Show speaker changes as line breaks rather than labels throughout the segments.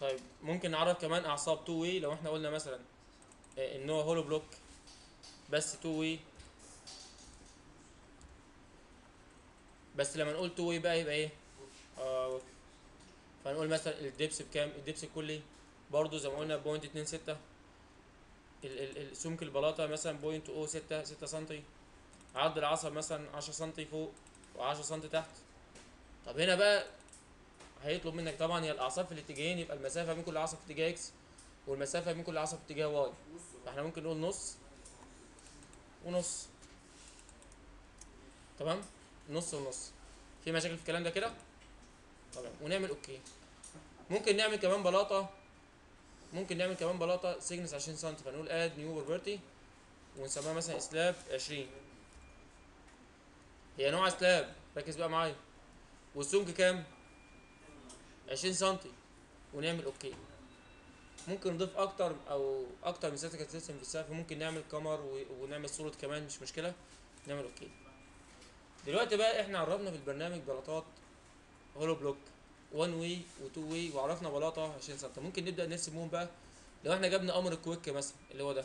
طيب ممكن نعرف كمان اعصاب تو واي لو احنا قلنا مثلا آه، ان هو هولو بلوك بس تو واي بس لما نقول تو واي بقى يبقى ايه اه فنقول مثلا الدبس بكام الدبس الكلي برضو زي ما قلنا بوينت اتنين ستة ال- ال- ال- سمك البلاطة مثلا بوينت او ستة ستة سنتي عرض العصب مثلا عشرة سنتي فوق وعشرة سنتي تحت طب هنا بقى هيطلب منك طبعا هي الاعصاب في الاتجاهين يبقى المسافة بين كل عصب في اتجاه اكس والمسافة بين كل عصب في اتجاه واي فاحنا ممكن نقول نص ونص تمام نص ونص في مشاكل في الكلام ده كده تمام ونعمل اوكي ممكن نعمل كمان بلاطه ممكن نعمل كمان بلاطه سيجنس 20 سم فنقول اد نيو بروبرتي ونسميها مثلا سلاب 20 هي نوع سلاب ركز بقى معايا والسمك كام 20 سم ونعمل اوكي ممكن نضيف اكتر او اكتر من سيستم سيستم في السقف ممكن نعمل كمر و- ونعمل صورة كمان مش مشكلة نعمل اوكي دلوقتي بقى احنا عرفنا في البرنامج بلاطات هولو بلوك 1 واي و2 واي وعرفنا بلاطة 20 سم ممكن نبدأ نرسمهم بقى لو احنا جبنا امر الكويك مثلا اللي هو ده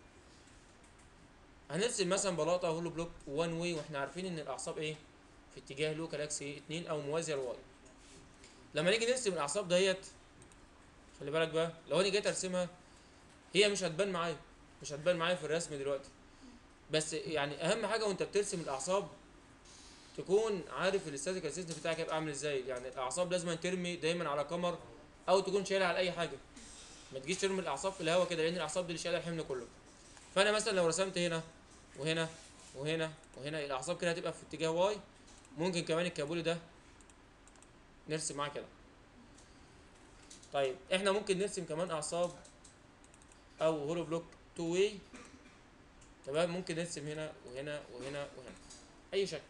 هنرسم مثلا بلاطة هولو بلوك 1 واي واحنا عارفين ان الاعصاب ايه في اتجاه لوكال اكس 2 او موازية لواي لما نيجي نرسم الاعصاب ديت خلي بالك بقى لو انا جيت ارسمها هي مش هتبان معايا مش هتبان معايا في الرسم دلوقتي بس يعني اهم حاجه وانت بترسم الاعصاب تكون عارف الاستاتيكال سيستم بتاعك هيبقى عامل ازاي يعني الاعصاب لازم ترمي دايما على كمر او تكون شايلها على اي حاجه ما تجيش ترمي الاعصاب في الهواء كده لان الاعصاب دي اللي شايله الحمل كله فانا مثلا لو رسمت هنا وهنا وهنا وهنا الاعصاب كده هتبقى في اتجاه واي ممكن كمان الكابولي ده نرسم معاه كده طيب احنا ممكن نرسم كمان اعصاب او هولو بلوك تو واي تمام ممكن نرسم هنا وهنا وهنا وهنا اي شكل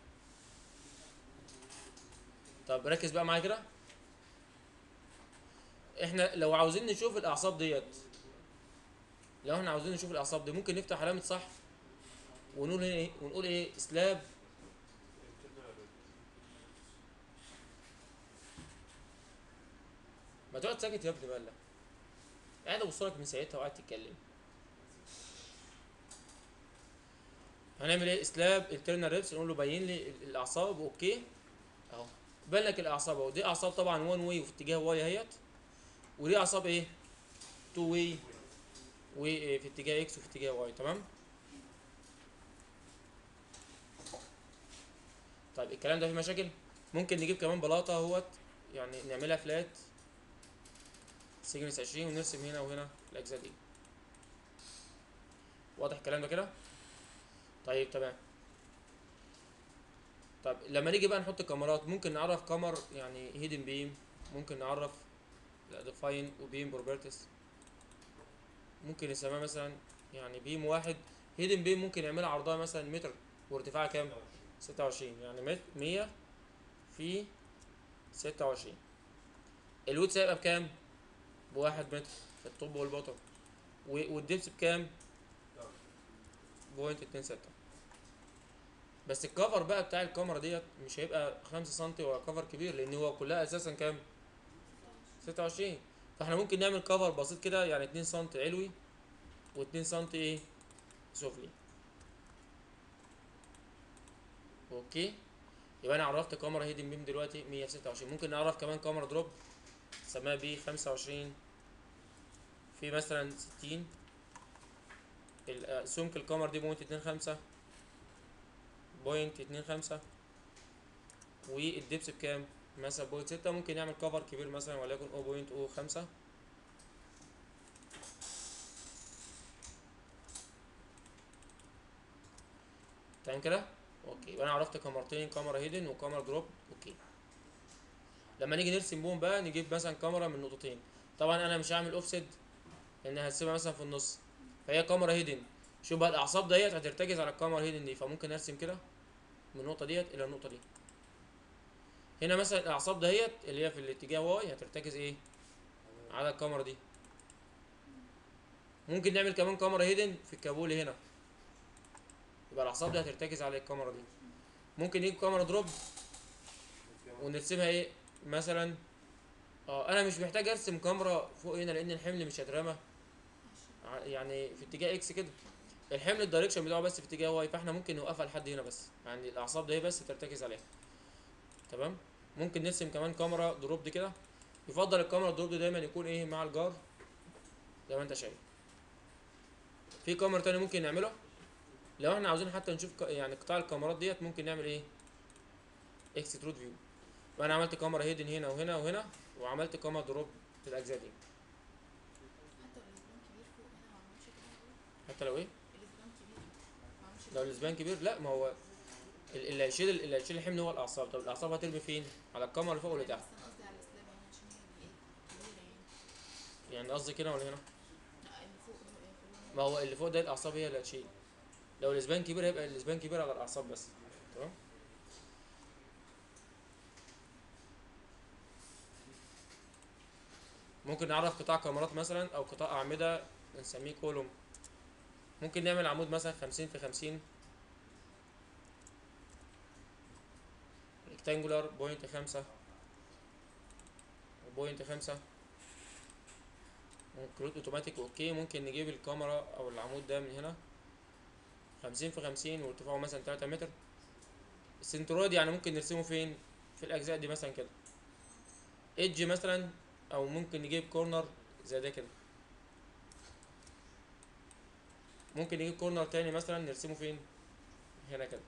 طب ركز بقى معايا كده احنا لو عاوزين نشوف الاعصاب ديت لو احنا عاوزين نشوف الاعصاب دي ممكن نفتح علامه صح ونقول ايه ونقول ايه سلاب ما تقعد ساكت يا ابني بقى قاعد ابص لك من ساعتها وقاعد تتكلم هنعمل ايه سلاب الترنال ريبس نقول له بين لي ال- الاعصاب اوكي اهو بان لك الاعصاب اهو دي اعصاب طبعا 1 واي وفي اتجاه واي اهيت ودي اعصاب ايه 2 واي وفي اتجاه اكس وفي اتجاه واي تمام طيب الكلام ده فيه مشاكل ممكن نجيب كمان بلاطه اهوت يعني نعملها فلات سيجنس 20 ونرسم هنا وهنا الاجزاء دي واضح الكلام ده كده طيب تمام طب لما نيجي بقى نحط كاميرات ممكن نعرف كامر يعني هيدن بيم ممكن نعرف لا ديفاين وبيم بروبرتس ممكن نسميها مثلا يعني بيم واحد هيدن بيم ممكن يعملها عرضها مثلا متر وارتفاعها كام؟ ستة وعشرين يعني مت- مية في ستة وعشرين الويتس هيبقى بكام؟ بواحد متر في الطب والبطن و- والدبس بكام؟ بوينت اتنين ستة بس الكفر بقى بتاع الكاميرا ديت مش هيبقى خمسة سنتي ولا كفر كبير لان هو كلها اساسا كام؟ ستة وعشرين فاحنا ممكن نعمل كفر بسيط كده يعني اتنين سنتي علوي واتنين سنتي ايه؟ سفلي اوكي يبقى انا عرفت كاميرا هيدن بيم دلوقتي 126 ممكن نعرف كمان كاميرا دروب سماها بي 25 في مثلا 60 ال- آه، سمك الكاميرا دي بوينت اتنين خمسة بوينت اتنين خمسة والدبس بكام مثلا بوينت ستة ممكن نعمل كفر كبير مثلا وليكن او بوينت او خمسة تمام كده اوكي يبقى انا عرفت كاميرتين كاميرا هيدن وكاميرا دروب اوكي لما نيجي نرسم بوم بقى نجيب مثلا كاميرا من نقطتين طبعا انا مش هعمل اوفست لان هسيبها مثلا في النص فهي كاميرا هيدن شوف بقى الاعصاب ديت هترتكز على الكاميرا هيدن دي فممكن ارسم كده من النقطه ديت الى النقطه دي هنا مثلا الاعصاب ديت اللي هي في الاتجاه واي هترتكز ايه على الكاميرا دي ممكن نعمل كمان كاميرا هيدن في الكابولي هنا يبقى الاعصاب دي هترتكز على الكاميرا دي ممكن نجيب كاميرا دروب ونرسمها ايه مثلا اه انا مش محتاج ارسم كاميرا فوق هنا لان الحمل مش هيترمى ع- يعني في اتجاه اكس كده الحمل الدايركشن بتاعه بس في اتجاه واي فاحنا ممكن نوقفها لحد هنا بس يعني الاعصاب دي بس ترتكز عليها تمام ممكن نرسم كمان كاميرا دروب دي كده يفضل الكاميرا الدروب دي دايما يكون ايه مع الجار زي ما انت شايف في كاميرا تاني ممكن نعمله لو احنا عاوزين حتى نشوف ك- يعني قطاع الكاميرات ديت ممكن نعمل ايه اكسترود فيو وانا عملت كاميرا هيدن هنا وهنا وهنا وعملت كاميرا دروب في الاجزاء دي
حتى لو الاسبان كبير فوق هنا ما عملش كده
حتى لو
هو
ايه
الاسبان كبير ما عملش
لو
كده
الاسبان كبير لا ما هو ال- اللي هيشيل اللي هيشيل الحمل هو الاعصاب طب الاعصاب هترمي فين على الكاميرا اللي فوق ولا
بس
تحت
انا قصدي على الاسلام يعني عشان هي بي- ايه كبيرة يعني
يعني قصدي كده ولا هنا
لا اللي فوق هو ايه كلهم
ما هو اللي فوق ده الاعصاب هي اللي هتشيل لو الاسبان كبير هيبقى الاسبان كبير على الاعصاب بس تمام ممكن نعرف قطاع كاميرات مثلا او قطاع اعمده نسميه كولوم ممكن نعمل عمود مثلا خمسين في خمسين ريكتانجولار بوينت خمسة بوينت خمسة كروت اوتوماتيك اوكي ممكن نجيب الكاميرا او العمود ده من هنا خمسين في خمسين وارتفاعه مثلا تلاتة متر السنترويد يعني ممكن نرسمه فين في الاجزاء دي مثلا كده ايدج مثلا او ممكن نجيب كورنر زي ده كده ممكن نجيب كورنر تاني مثلا نرسمه فين هنا كده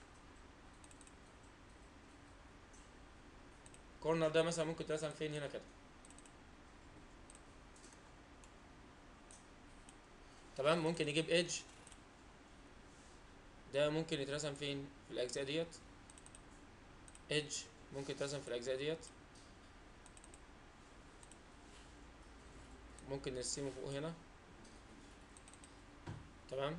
كورنر ده مثلا ممكن ترسم فين هنا كده تمام ممكن نجيب ايدج ده ممكن يترسم فين في الاجزاء ديت ايدج ممكن يترسم في الاجزاء ديت ممكن نرسمه فوق هنا تمام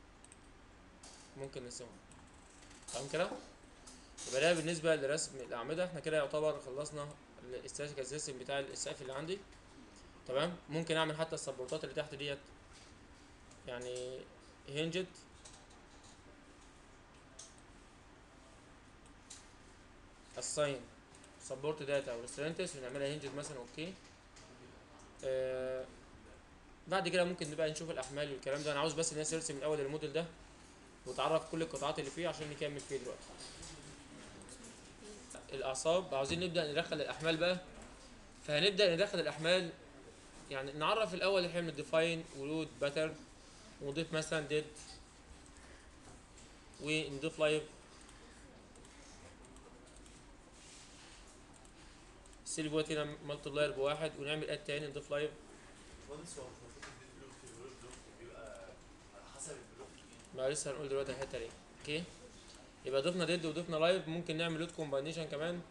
ممكن نرسمه تمام كده يبقى ده بالنسبة لرسم الأعمدة احنا كده يعتبر خلصنا الاستاتيكال سيستم بتاع السقف اللي عندي تمام ممكن اعمل حتى السبورتات اللي تحت ديت يعني هنجد الساين سبورت داتا او ريسترنتس ونعملها هنجد مثلا اوكي آه بعد كده ممكن نبقى نشوف الاحمال والكلام ده انا عاوز بس الناس ترسم الاول الموديل ده وتعرف كل القطاعات اللي فيه عشان نكمل فيه دلوقتي الاعصاب عاوزين نبدا ندخل الاحمال بقى فهنبدا ندخل الاحمال يعني نعرف الاول الحمل ديفاين ولود باترن ونضيف مثلا ديد ونضيف لايف سيلفوت هنا مالتبلاير بواحد ونعمل اد تاني نضيف لايف
مهندس هو مش المفروض ان البلوك البلوك بلوك بيبقى على حسب البلوك
ما لسه هنقول دلوقتي الحته دي اوكي يبقى ضفنا ديد وضفنا لايف ممكن نعمل لود كومباينيشن كمان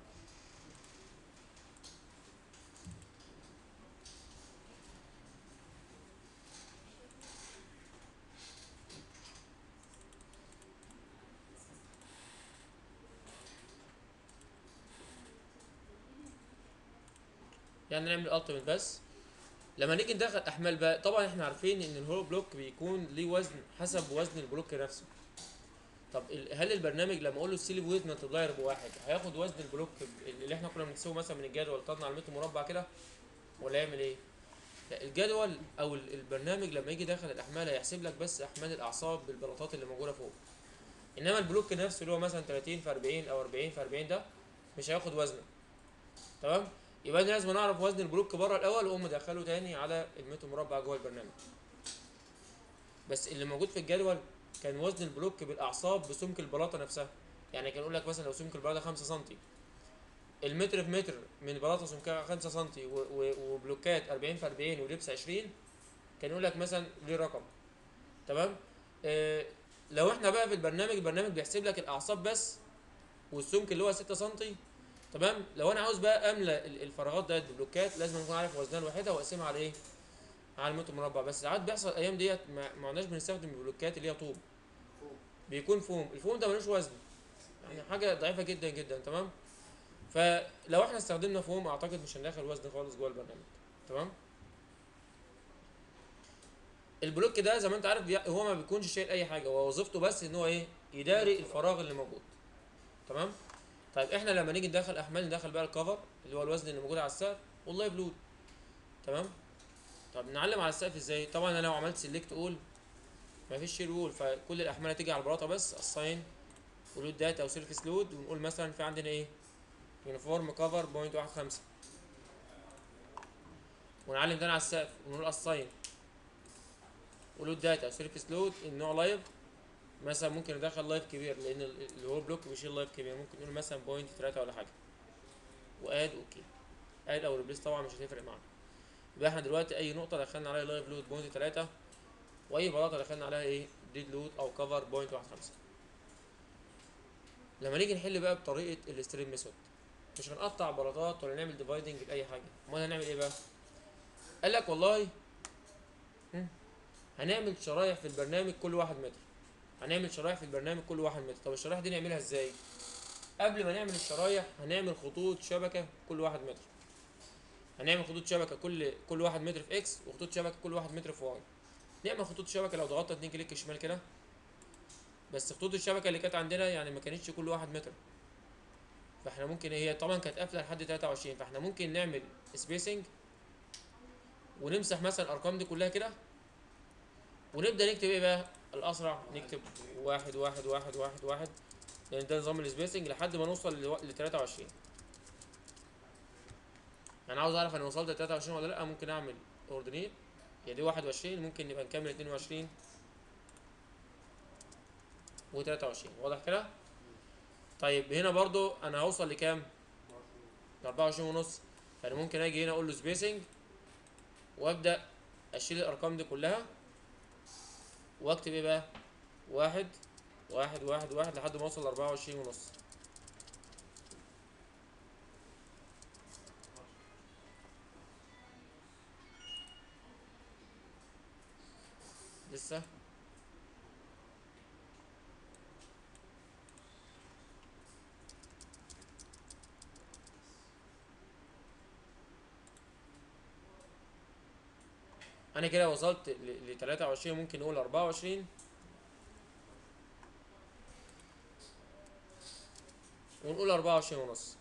يعني نعمل التيميت بس لما نيجي ندخل احمال بقى طبعا احنا عارفين ان الهولو بلوك بيكون ليه وزن حسب وزن البلوك نفسه طب ال- هل البرنامج لما اقول له السيلف ويت ملتبلاير بواحد هياخد وزن البلوك ب- اللي احنا كنا بنحسبه مثلا من الجدول طلعنا على المتر مربع كده ولا يعمل ايه؟ لا الجدول او ال- البرنامج لما يجي يدخل الاحمال هيحسب لك بس احمال الاعصاب بالبلاطات اللي موجوده فوق انما البلوك نفسه اللي هو مثلا 30 في 40 او 40 في 40 ده مش هياخد وزنه تمام يبقى أنا لازم نعرف وزن البلوك بره الاول واقوم مدخله تاني على المتر مربع جوه البرنامج بس اللي موجود في الجدول كان وزن البلوك بالاعصاب بسمك البلاطه نفسها يعني كان يقول لك مثلا لو سمك البلاطه 5 سم المتر في متر من بلاطه سمكها 5 سم و- و- وبلوكات 40 في 40 ولبس 20 كان يقول لك مثلا ليه رقم تمام آه لو احنا بقى في البرنامج البرنامج بيحسب لك الاعصاب بس والسمك اللي هو 6 سم تمام لو انا عاوز بقى املى ال- الفراغات ديت ببلوكات لازم اكون عارف وزنها لوحدها واقسمها على ايه على المتر مربع بس ساعات بيحصل الايام ديت ما ما عدناش بنستخدم البلوكات اللي هي طوب بيكون فوم الفوم ده ملوش وزن يعني حاجه ضعيفه جدا جدا تمام فلو احنا استخدمنا فوم اعتقد مش هندخل وزن خالص جوه البرنامج تمام البلوك ده زي ما انت عارف بي- هو ما بيكونش شايل اي حاجه هو وظيفته بس ان هو ايه يداري الفراغ اللي موجود تمام طيب احنا لما نيجي ندخل احمال ندخل بقى الكفر اللي هو الوزن اللي موجود على السقف واللايف لود تمام طب نعلم على السقف ازاي طبعا انا لو عملت سيلكت اول مفيش شير وول فكل الاحمال هتيجي على البلاطه بس اساين ولود داتا او سيرفيس لود ونقول مثلا في عندنا ايه يونيفورم كفر بوينت واحد خمسة ونعلم تاني على السقف ونقول اساين ولود داتا او سيرفيس لود النوع لايف مثلا ممكن ندخل لايف كبير لان ال- اللي هو بلوك بيشيل لايف كبير ممكن نقول مثلا بوينت تلاتة ولا حاجه واد اوكي اد او ريبليس طبعا مش هتفرق معانا يبقى احنا دلوقتي اي نقطه دخلنا عليها لايف لود بوينت تلاتة واي بلاطه دخلنا عليها ايه ديد لود او كفر بوينت واحد خمسة لما نيجي نحل بقى بطريقه الستريم ميثود مش هنقطع بلاطات ولا نعمل ديفايدنج لاي حاجه امال هنعمل ايه بقى قال لك والله هم، هنعمل شرايح في البرنامج كل واحد متر هنعمل شرايح في البرنامج كل واحد متر طب الشرايح دي نعملها ازاي قبل ما نعمل الشرايح هنعمل خطوط شبكه كل واحد متر هنعمل خطوط شبكه كل كل واحد متر في اكس وخطوط شبكه كل واحد متر في واي نعمل خطوط شبكه لو ضغطنا اتنين كليك شمال كده بس خطوط الشبكه اللي كانت عندنا يعني ما كانتش كل واحد متر فاحنا ممكن هي طبعا كانت قافله لحد 23 فاحنا ممكن نعمل سبيسنج ونمسح مثلا الارقام دي كلها كده ونبدا نكتب ايه بقى الاسرع نكتب واحد واحد واحد واحد واحد لان ده نظام السبيسنج لحد ما نوصل ل 23 انا عاوز اعرف انا وصلت ل 23 ولا لا ممكن اعمل اوردينيت هي دي 21 ممكن نبقى نكمل 22 و 23 واضح كده طيب هنا برضو انا هوصل لكام ل 24 ونص فانا ممكن اجي هنا اقول له سبيسنج وابدا اشيل الارقام دي كلها واكتب ايه بقى واحد واحد واحد واحد لحد ما اوصل ل 24 ونص لسه انا كده وصلت ل 23 ممكن نقول 24 ونقول 24 ونص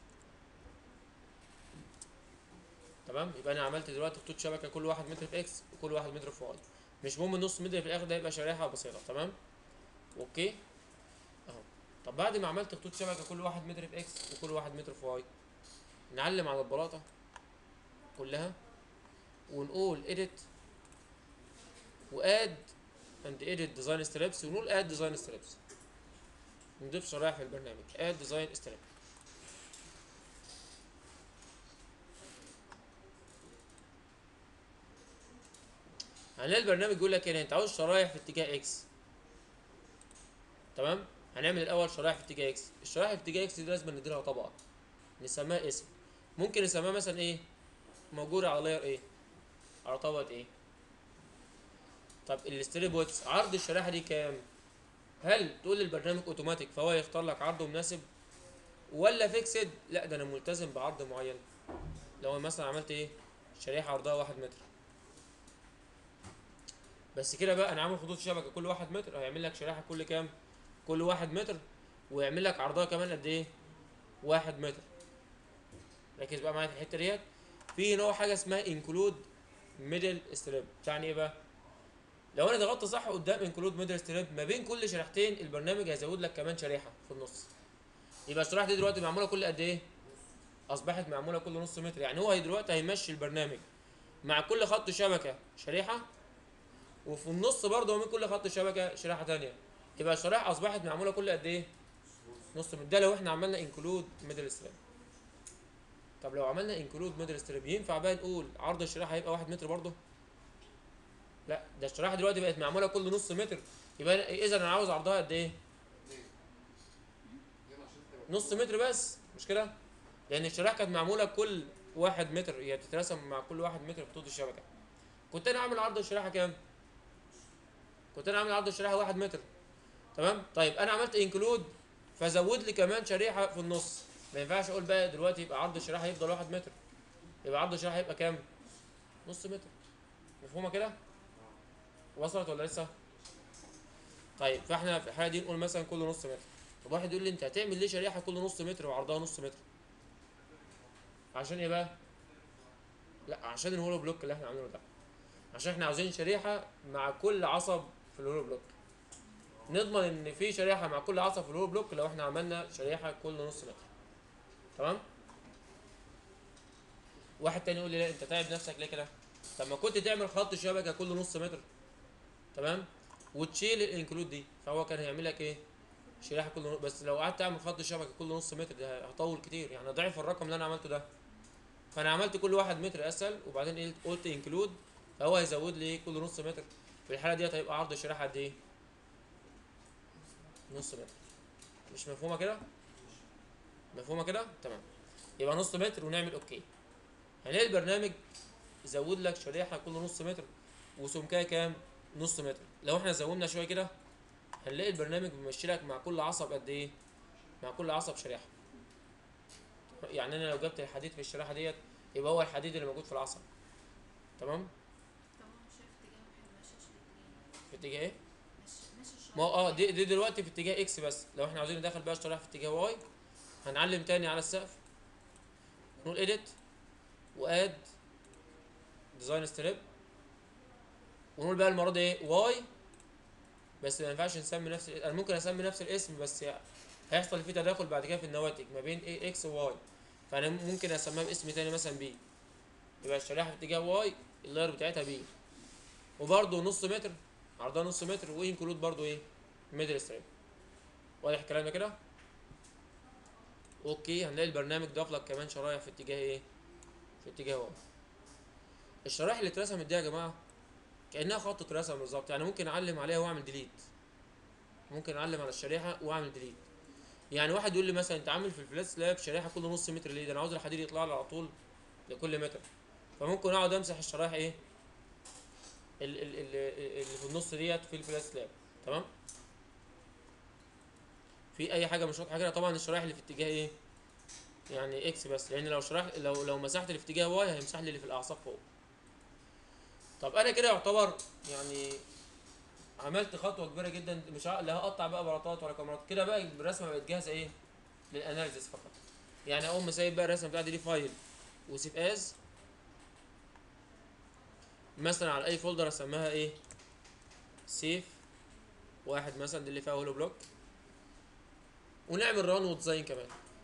تمام يبقى انا عملت دلوقتي خطوط شبكه كل واحد متر في اكس وكل واحد متر في واي مش مهم النص متر في الاخر ده يبقى شريحه بسيطه تمام اوكي اهو طب بعد ما عملت خطوط شبكه كل واحد متر في اكس وكل واحد متر في واي نعلم على البلاطه كلها ونقول edit واد and edit design strips ونقول add design strips نضيف شرائح في البرنامج add design strip هنلاقي البرنامج بيقول لك هنا انت عاوز شرايح في اتجاه اكس تمام هنعمل الاول شرايح في اتجاه اكس الشرايح في اتجاه اكس دي لازم نديلها طبقه نسميها اسم ممكن نسميها مثلا ايه موجوده على لاير ايه على طبقه ايه طب الستريب ويتس عرض الشريحه دي كام هل تقول للبرنامج اوتوماتيك فهو يختار لك عرض مناسب ولا فيكسد لا ده انا ملتزم بعرض معين لو مثلا عملت ايه شريحه عرضها واحد متر بس كده بقى انا عامل خطوط شبكه كل واحد متر هيعمل لك شريحه كل كام كل واحد متر ويعمل لك عرضها كمان قد ايه واحد متر ركز بقى معايا في الحته ديت في نوع حاجه اسمها انكلود ميدل ستريب يعني ايه بقى لو انا ضغطت صح قدام انكلود ميدل ستريب ما بين كل شريحتين البرنامج هيزود لك كمان شريحه في النص يبقى الشريحه دي دلوقتي معموله كل قد ايه اصبحت معموله كل نص متر يعني هو دلوقتي هيمشي البرنامج مع كل خط شبكه شريحه وفي النص برضه من كل خط شبكه شريحه تانية يبقى الشرائح اصبحت معموله كل قد ايه نص متر ده لو احنا عملنا انكلود ميدل ستريب طب لو عملنا انكلود ميدل ستريب ينفع بقى نقول عرض الشريحه هيبقى واحد متر برضه لا ده الشريحه دلوقتي بقت معموله كل نص متر يبقى اذا انا عاوز عرضها قد ايه نص متر بس مش كده لان الشريحه كانت معموله كل واحد متر هي بتترسم مع كل واحد متر خطوط الشبكه كنت انا عامل عرض الشريحه كام كنت انا عامل عرض الشريحه واحد متر تمام طيب انا عملت انكلود فزود لي كمان شريحه في النص ما ينفعش اقول بقى دلوقتي يبقى عرض الشريحه هيفضل واحد متر يبقى عرض الشريحه هيبقى كام نص متر مفهومه كده وصلت ولا لسه طيب فاحنا في الحاله دي نقول مثلا كل نص متر طب واحد يقول لي انت هتعمل ليه شريحه كل نص متر وعرضها نص متر عشان ايه بقى لا عشان الهولو بلوك اللي احنا عاملينه ده عشان احنا عاوزين شريحه مع كل عصب في الهولو بلوك نضمن ان في شريحه مع كل عصب في الهولو بلوك لو احنا عملنا شريحه كل نص متر تمام واحد تاني يقول لي لا انت تعب نفسك ليه كده طب ما كنت تعمل خط شبكه كل نص متر تمام وتشيل الانكلود دي فهو كان هيعمل لك ايه شريحه كل نص بس لو قعدت اعمل خط شبكه كل نص متر ده هطول كتير يعني ضعف الرقم اللي انا عملته ده فانا عملت كل واحد متر اسهل وبعدين ايه قلت انكلود فهو هيزود لي كل نص متر في الحاله ديت هيبقى عرض الشريحه قد ايه نص متر مش مفهومه كده مفهومه كده تمام يبقى نص متر ونعمل اوكي هنلاقي البرنامج يزود لك شريحه كل نص متر وسمكها كام نص متر لو احنا زودنا شويه كده هنلاقي البرنامج بيمشي لك مع كل عصب قد ايه مع كل عصب شريحه يعني انا لو جبت الحديد في الشريحه ديت يبقى هو الحديد اللي موجود في العصب تمام
طبعا شايف اتجاه واحد ماشي اتجاه
في اتجاه ايه
ماشي ماشي الشريحة
ما هو اه دي, دي دلوقتي في اتجاه اكس بس لو احنا عاوزين ندخل بقى الشريحه في اتجاه واي هنعلم تاني على السقف نقول edit واد ديزاين ستريب ونقول بقى المره دي ايه واي بس ما ينفعش نسمي نفس ال- انا ممكن اسمي نفس الاسم بس هيحصل فيه تداخل بعد كده في النواتج ما بين ايه اكس وواي فانا ممكن اسميها باسم تاني مثلا بي يبقى الشريحه في اتجاه واي اللاير بتاعتها بي وبرده نص متر عرضها نص متر وانكلود برضو ايه ميدل ستريب واضح الكلام ده كده اوكي هنلاقي البرنامج ضاف لك كمان شرايح في اتجاه ايه في اتجاه واي الشرايح اللي اترسمت دي يا جماعه كانها خط اترسم بالظبط يعني ممكن اعلم عليها واعمل ديليت ممكن اعلم على الشريحه واعمل ديليت يعني واحد يقول لي مثلا انت عامل في الفلات سلاب شريحه كل نص متر ليه ده انا عاوز الحديد يطلع لي على طول لكل متر فممكن اقعد امسح الشرايح ايه ال- ال- ال- اللي في النص ديت في الفلات سلاب تمام في اي حاجه مش واضحه كده طبعا الشرايح اللي في اتجاه ايه يعني اكس بس لان لو شرح لو لو مسحت اللي في اتجاه واي هيمسح لي اللي في الاعصاب فوق طب انا كده يعتبر يعني عملت خطوه كبيره جدا مش ع- لا هقطع بقى بلاطات ولا كاميرات كده بقى الرسمه بقت جاهزه ايه للاناليسيس فقط يعني اقوم سايب بقى الرسمه بتاعتي دي فايل وسيف از مثلا على اي فولدر اسميها ايه سيف واحد مثلا دي اللي فيها هولو بلوك ونعمل ران وديزاين كمان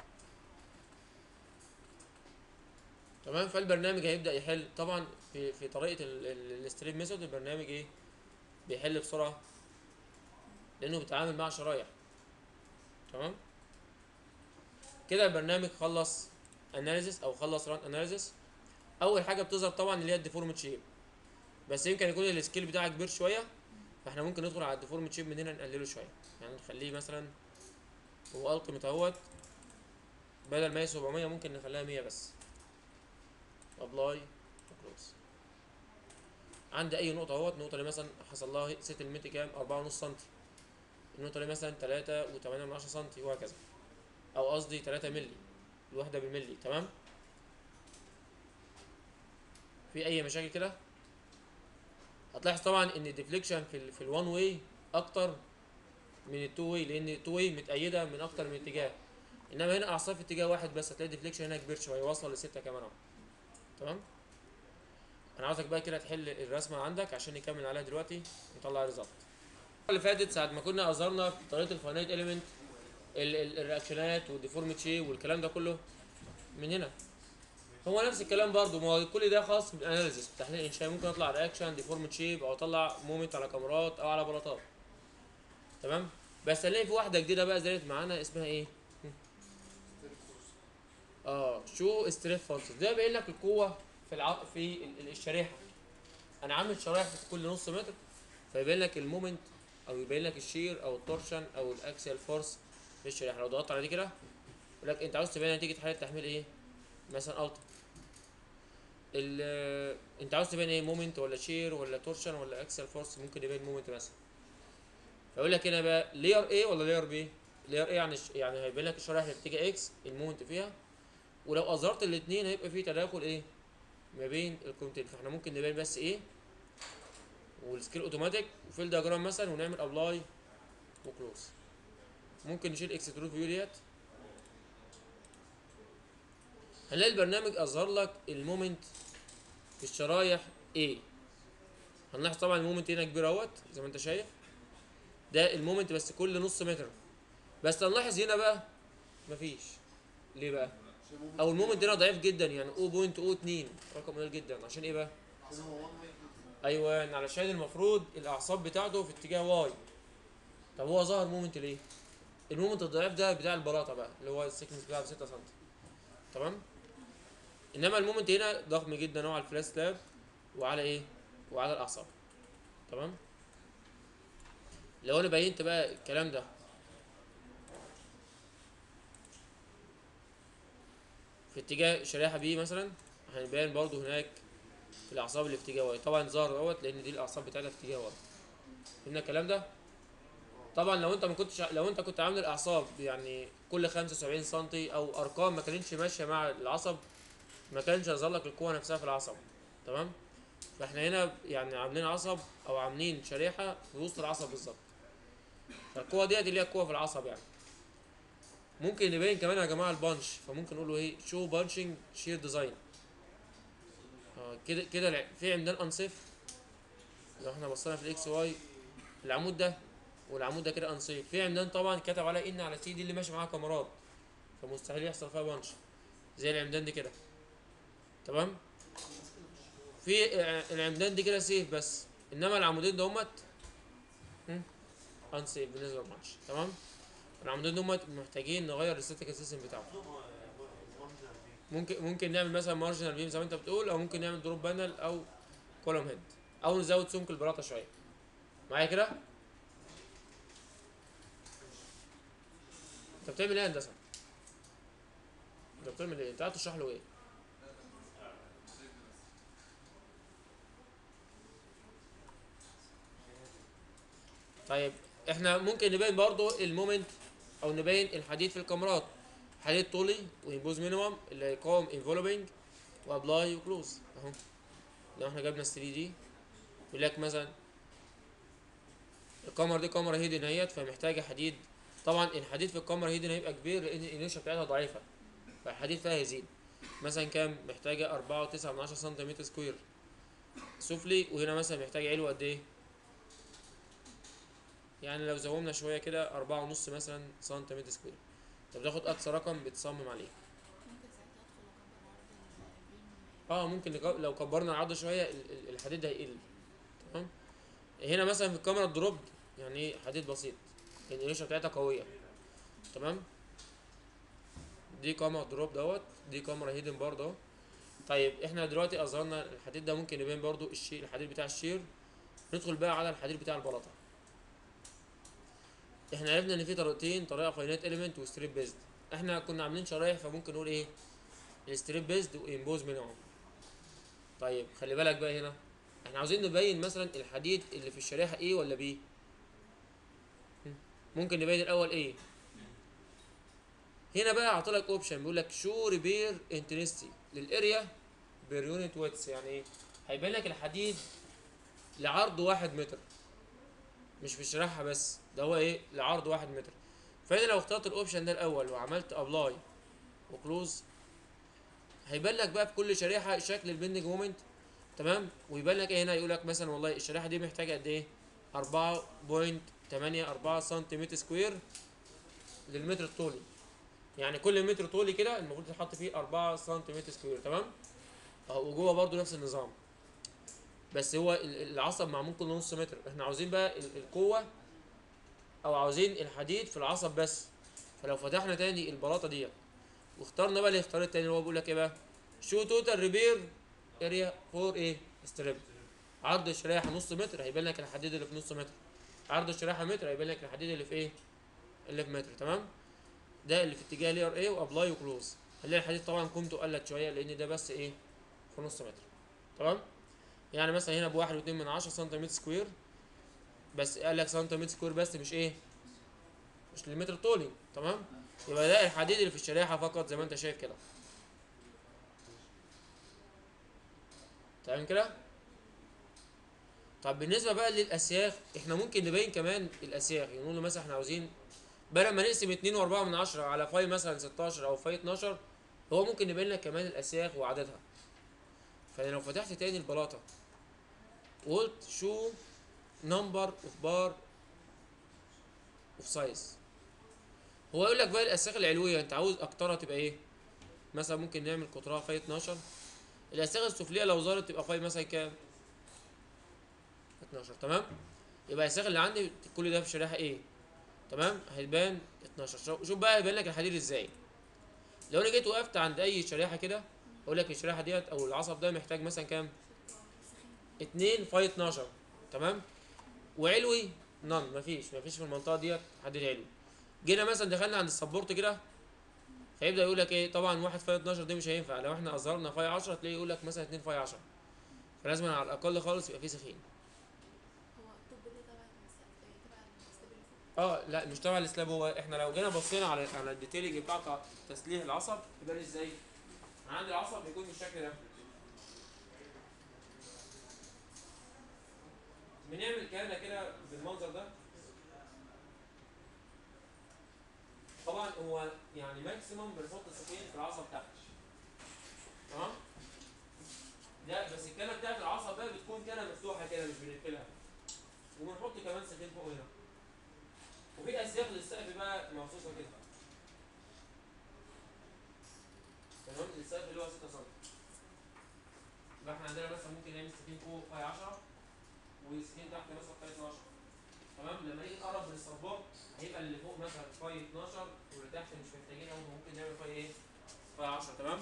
تمام فالبرنامج هيبدا يحل طبعا في في طريقه الستريب ميثود البرنامج ايه بيحل بسرعه لانه بيتعامل مع شرايح تمام كده البرنامج خلص اناليسيس او خلص ران اناليسيس اول حاجه بتظهر طبعا اللي هي الديفورمت شيب بس يمكن يكون السكيل بتاعها كبير شويه فاحنا ممكن ندخل على الديفورمت شيب من هنا نقلله شويه يعني نخليه مثلا هو التيميت اهوت بدل ما هي 700 ممكن نخليها 100 بس ابلاي كلوز عندي اي نقطه اهوت النقطه اللي مثلا حصل لها سيتلمنت كام 4.5 سم النقطه اللي مثلا 3 و8 من 10 سم وهكذا او قصدي 3 مللي الوحده بالملي تمام في اي مشاكل كده هتلاحظ طبعا ان الديفليكشن في ال في الوان واي اكتر من التو واي لان التو واي متأيده من اكتر من اتجاه انما هنا اعصاب في اتجاه واحد بس هتلاقي الديفليكشن هنا كبير شويه واصله لستة كمان اهو تمام انا عاوزك بقى كده تحل الرسمه عندك عشان نكمل عليها دلوقتي نطلع ريزلت اللي فاتت ساعه ما كنا اظهرنا في طريقه الفاينايت اليمنت الرياكشنات والديفورميت شيب والكلام ده كله من هنا هو نفس الكلام برضو ما هو كل ده خاص بالاناليسيس تحليل الانشاء ممكن اطلع رياكشن ديفورميت شيب او اطلع مومنت على كاميرات او على بلاطات تمام بس هنلاقي في واحده جديده بقى زادت معانا اسمها ايه اه شو ستريف فورسز ده باين لك القوه في الع... في ال- ال- الشريحه انا عامل شرايح في كل نص متر فيبين لك المومنت او يبين لك الشير او التورشن او الاكسيال فورس في الشريحه لو ضغطت على دي كده يقول لك انت عاوز تبين نتيجه حاله تحميل ايه مثلا الت ال انت عاوز تبين ايه مومنت ولا شير ولا تورشن ولا اكسيال فورس ممكن يبين مومنت مثلا فيقول لك هنا بقى لير ايه ولا لير بي لير ايه يعني الش- يعني هيبين لك الشرايح اللي بتيجي اكس المومنت فيها ولو اظهرت الاثنين هيبقى في تداخل ايه ما بين القيمتين فاحنا ممكن نبين بس ايه والسكيل اوتوماتيك وفي الدياجرام مثلا ونعمل ابلاي وكلوز ممكن نشيل اكسترود فيو ديت هنلاقي البرنامج اظهر لك المومنت الشرايح A هنلاحظ طبعا المومنت هنا كبير اهوت زي ما انت شايف ده المومنت بس كل نص متر بس هنلاحظ هنا بقى مفيش ليه بقى او المومنت هنا ضعيف جدا يعني 0.02 رقم قليل جدا عشان ايه بقى ايوه علشان المفروض الاعصاب بتاعته في اتجاه واي طب هو ظهر مومنت ليه المومنت الضعيف ده بتاع البلاطه بقى اللي هو السكنس بتاعه 6 سم تمام انما المومنت هنا ضخم جدا هو على الفلاش سلاب وعلى ايه وعلى الاعصاب تمام لو انا بينت بقى الكلام ده في اتجاه شريحه بي مثلا هنبين برضو هناك في الاعصاب اللي في اتجاه واي طبعا ظهر دوت لان دي الاعصاب بتاعتها في اتجاه واي فهمنا الكلام ده طبعا لو انت ما كنتش لو انت كنت عامل الاعصاب يعني كل 75 سم او ارقام ما كانتش ماشيه مع العصب ما كانش هيظهر لك القوه نفسها في العصب تمام فاحنا هنا يعني عاملين عصب او عاملين شريحه في وسط العصب بالظبط فالقوه ديت اللي هي القوه في العصب يعني ممكن نبين كمان يا جماعه البانش فممكن نقول له ايه شو بانشنج شير ديزاين اه كده كده الع- في عمدان انصف لو احنا بصينا في الاكس واي العمود ده والعمود ده كده انصيف في عمدان طبعا كتب عليها ان على سي دي اللي ماشي معاها كاميرات فمستحيل يحصل فيها بانش زي العمدان دي كده تمام في ع- العمدان دي كده سيف بس انما العمودين دومت انسيف بالنسبه للبانش تمام العمودين دومت محتاجين نغير الستيك سيستم بتاعهم ممكن ممكن نعمل مثلا مارجنال بيم زي ما انت بتقول او ممكن نعمل دروب بانل او كولوم هيد او نزود سمك البلاطه شويه معايا كده انت بتعمل ايه يا هندسه انت بتعمل ايه انت قاعد تشرح له ايه طيب احنا ممكن نبين برضو المومنت او نبين الحديد في الكاميرات حديد طولي ويمبوز مينيمم اللي هيقاوم انفولوبينج وابلاي وكلوز اهو لو احنا جبنا 3 دي يقول لك مثلا الكاميرا دي كاميرا هيدن اهيت فمحتاجه حديد طبعا الحديد في الكاميرا هيدن هيبقى كبير لان الانيشا بتاعتها ضعيفه فالحديد فيها هيزيد مثلا كام محتاجه أربعة وتسعة من عشرة سنتيمتر سكوير سفلي وهنا مثلا محتاجه علو قد ايه يعني لو زومنا شويه كده أربعة ونص مثلا سنتيمتر سكوير طب تاخد اقصى رقم بتصمم عليه
ممكن ساعتها ادخل اكبر عرض البيم
اه ممكن نك- لو كبرنا العرض شويه ال- ال- الحديد ده هيقل تمام هنا مثلا في الكاميرا الدروب يعني ايه حديد بسيط لان الريشه بتاعتها قويه تمام دي كاميرا دروب دوت دي كاميرا هيدن برضه اهو طيب احنا دلوقتي اظهرنا الحديد ده ممكن يبين برضه الشير الحديد بتاع الشير ندخل بقى على الحديد بتاع البلاطه احنا عرفنا ان في طريقتين طريقه فاينات اليمنت وستريب بيزد احنا كنا عاملين شرايح فممكن نقول ايه الستريب بيزد وامبوز مينيمم طيب خلي بالك بقى هنا احنا عاوزين نبين مثلا الحديد اللي في الشريحه ايه ولا بي ممكن نبين الاول ايه هنا بقى عطلك اوبشن بيقول لك شو ريبير انتنستي للاريا بير يونت ويتس يعني ايه هيبين لك الحديد لعرض واحد متر مش في الشريحه بس ده هو ايه لعرض واحد متر فانا لو اخترت الاوبشن ده الاول وعملت ابلاي وكلوز هيبان لك بقى في كل شريحه شكل البندنج مومنت تمام ويبان لك ايه هنا يقول لك مثلا والله الشريحه دي محتاجه قد ايه 4.84 سنتيمتر سكوير للمتر الطولي يعني كل متر طولي كده المفروض تحط فيه 4 سنتيمتر سكوير تمام اهو وجوه برضو نفس النظام بس هو ال- العصب معمول كل نص متر احنا عاوزين بقى ال- القوه او عاوزين الحديد في العصب بس فلو فتحنا تاني البلاطه ديت واخترنا بقى الاختيار التاني اللي هو بيقول لك ايه بقى شو توتال ريبير اريا فور ايه ستريب عرض الشريحه نص متر هيبان لك الحديد اللي في نص متر عرض الشريحه متر هيبان لك الحديد اللي في ايه اللي في متر تمام ده اللي في اتجاه لير ايه وابلاي وكلوز هنلاقي الحديد طبعا قيمته قلت شويه لان ده بس ايه في نص متر تمام يعني مثلا هنا بواحد واتنين من عشرة سنتيمتر سكوير بس قال لك سنتيمتر سكوير بس مش ايه مش للمتر طولي تمام يبقى ده الحديد اللي في الشريحه فقط زي ما انت شايف كده تمام كده طب بالنسبه بقى للاسياخ احنا ممكن نبين كمان الاسياخ يعني نقول له مثلا احنا عاوزين بدل ما نقسم 2 و4 من 10 على فاي مثلا 16 او فاي 12 هو ممكن يبين لك كمان الاسياخ وعددها فانا لو فتحت تاني البلاطه وقلت شو نمبر اوف بار اوف سايز هو يقول لك بقى الاساغ العلويه انت عاوز اكترها تبقى ايه مثلا ممكن نعمل قطرها فاي 12 الاساغ السفليه لو ظهرت تبقى فاي مثلا كام 12 تمام يبقى الاساغ اللي عندي كل ده في شريحه ايه تمام هيبان 12 شو- شوف بقى هيبان لك الحديد ازاي لو انا جيت وقفت عند اي شريحه كده اقول لك الشريحه ديت او العصب ده محتاج مثلا كام 2 فاي 12 تمام وعلوي نون مفيش مفيش في المنطقه ديت حديد علوي جينا مثلا دخلنا عند السبورت كده فيبدا يقول لك ايه طبعا 1 فاي 12 دي مش هينفع لو احنا اظهرنا فاي 10 تلاقيه يقول لك مثلا 2 فاي 10 فلازم على الاقل خالص يبقى فيه سخين
هو الطب ده تبع المس- إيه، تبع الاستابيليتي
اه لا مش تبع الاسلاب هو احنا لو جينا بصينا على على الديتيلنج بتاع تسليح العصب يبان ازاي انا عندي العصب بيكون بالشكل ده بنعمل كهنه كده بالمنظر ده طبعا هو يعني ماكسيموم بنحط السفين في العصب تحت تمام لا بس الكنه بتاعت العصب بقى بتكون كنه مفتوحه كده مش بنقفلها وبنحط كمان سفين فوق هنا وفي اسياخ للسقف بقى مخصوصه كده تمام السقف اللي هو 6 سم يبقى احنا عندنا مثلا ممكن نعمل سكين فوق فاي 10 وسكين تحت مثلا فاي 12 تمام لما نيجي نقرب من الصباط هيبقى اللي فوق مثلا فاي 12 واللي تحت مش محتاجين قوي ممكن نعمل فاي ايه؟ فاي 10 تمام؟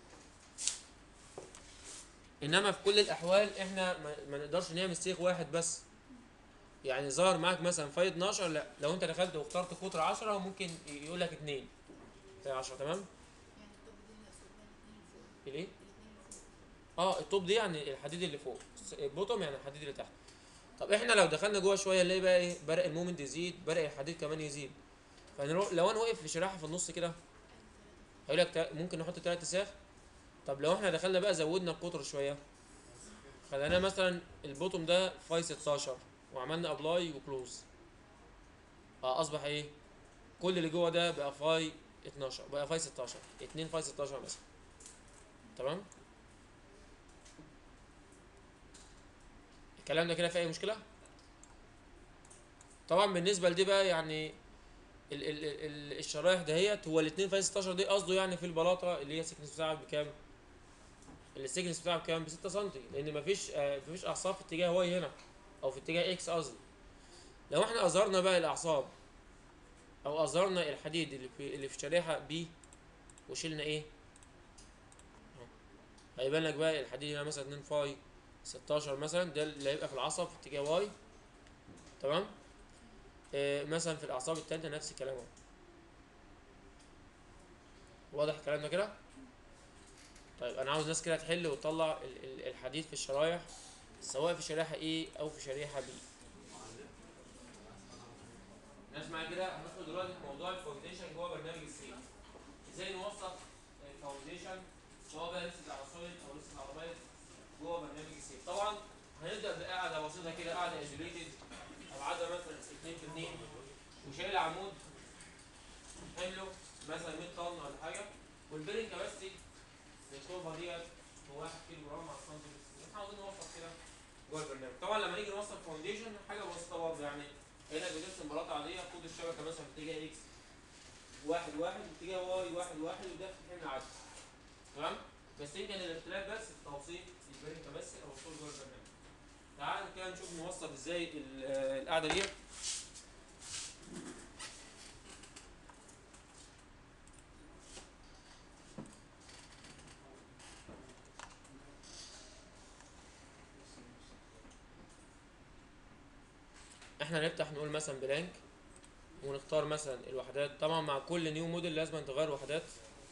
انما في كل الاحوال احنا ما, ما نقدرش نعمل سيخ واحد بس يعني ظهر معاك مثلا فاي 12 لا لو انت دخلت واخترت قطر 10 ممكن يقول لك 2 فاي 10 تمام؟
يعني الطب دي اللي أصلا الاثنين اللي فوق
الايه؟
الاثنين اللي فوق
اه الطوب دي يعني الحديد اللي فوق البوتوم يعني الحديد اللي تحت طب احنا لو دخلنا جوه شويه نلاقي بقى ايه برق المومنت يزيد برق الحديد كمان يزيد فنروح لو انا واقف في شراحه في النص كده هيقول لك تا- ممكن نحط ثلاث ساخ طب لو احنا دخلنا بقى زودنا القطر شويه خلينا مثلا البوتوم ده فاي 16 وعملنا ابلاي وكلوز اه اصبح ايه كل اللي جوه ده بقى فاي 12 بقى فاي 16 2 فاي 16 مثلا تمام الكلام ده كده فيه اي مشكله طبعا بالنسبه لدي بقى يعني ال ال ال الشرايح دهيت هو الاثنين فاي 16 دي قصده يعني في البلاطه اللي هي السكنس بتاعها بكام السكنس بتاعها بكام ب 6 سم لان مفيش آه مفيش اعصاب في اتجاه واي هنا او في اتجاه اكس قصدي لو احنا اظهرنا بقى الاعصاب او اظهرنا الحديد اللي في اللي في شريحه بي وشلنا ايه أهو. هيبان لك بقى الحديد هنا مثلا 2 فاي 16 مثلا ده اللي هيبقى في العصب في اتجاه واي تمام آه مثلا في الاعصاب التالتة نفس الكلام اهو واضح الكلام ده كده طيب انا عاوز ناس كده تحل وتطلع ال- ال- الحديد في الشرايح سواء في شريحة A او في شريحة B ناس معايا كده هندخل دلوقتي في موضوع الفاونديشن جوه برنامج السي ازاي نوثق الفاونديشن سواء بقى لسه على سوليد او لسه على بايت جوه برنامج السي طبعا هنبدا بقاعده بسيطه كده قاعده ايزوليتد ابعادها مثلا 2 في 2 وشايل عمود حمله مثلا 100 طن ولا حاجه والبيرنج كباستي التوبه ديت هو 1 كيلو جرام على السنتيمتر احنا عاوزين نوصف كده جوه البرنامج طبعا لما نيجي نوصف فاونديشن حاجه بسيطه برضه يعني هنا بنرسم بلاطه عاديه خد الشبكه مثلا في اتجاه اكس واحد واحد واتجاه واي واحد واحد وده في حمل عادي تمام بس يمكن الاختلاف بس في توصيف البرنامج بس او الصوت جوه البرنامج تعالوا كده نشوف نوصف ازاي ال- آه، القعده دي احنا نفتح نقول مثلا بلانك ونختار مثلا الوحدات طبعا مع كل نيو موديل لازم تغير وحدات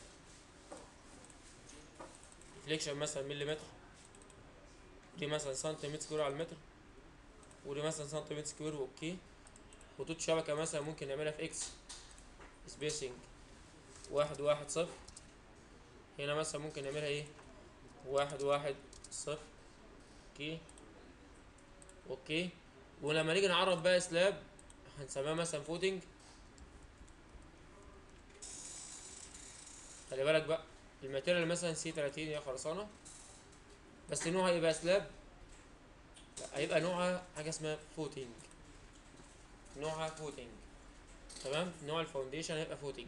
فليكشن مثلا مليمتر دي مثلا سنتيمتر سكوير على المتر ودي مثلا سنتيمتر سكوير اوكي خطوط شبكة مثلا ممكن نعملها في اكس سبيسنج واحد واحد صفر هنا مثلا ممكن نعملها ايه واحد واحد صفر اوكي اوكي ولما نيجي نعرف بقى سلاب هنسميها مثلا فوتنج خلي بالك بقى الماتيريال مثلا سي 30 يا خرسانه بس نوعها ايه بقى سلاب لا هيبقى نوعها حاجه اسمها فوتنج نوعها فوتنج تمام نوع الفاونديشن هيبقى فوتنج